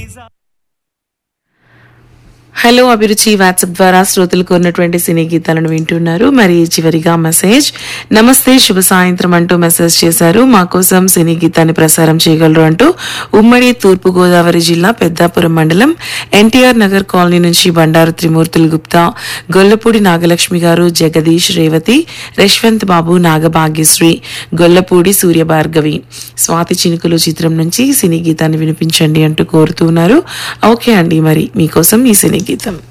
hello అభిరుచి WhatsApp ద్వారా శ్రోతలకు ఉన్నటువంటి సినీ గీతాలను వింటున్నారు మరి చివరిగా మెసేజ్ నమస్తే శుభ సాయంత్రం అంటూ మెసేజ్ చేశారు మా కోసం సినీ గీతాన్ని ప్రసారం చేయగలరు అంటూ ఉమ్మడి తూర్పు గోదావరి జిల్లా పెద్దాపురం మండలం ఎన్టీఆర్ నగర్ కాలనీ నుంచి బండారు త్రిమూర్తులు గుప్తా గొల్లపూడి నాగలక్ష్మి గారు జగదీష్ రేవతి యశ్వంత్ బాబు నాగభాగ్యశ్రీ గొల్లపూడి సూర్యభార్గవి స్వాతి చినుకులు చిత్రం నుంచి సినీ గీతాన్ని వినిపించండి అంటూ కోరుతున్నారు ఓకే అండి మరి మీకోసం ఈ సినీ గీతం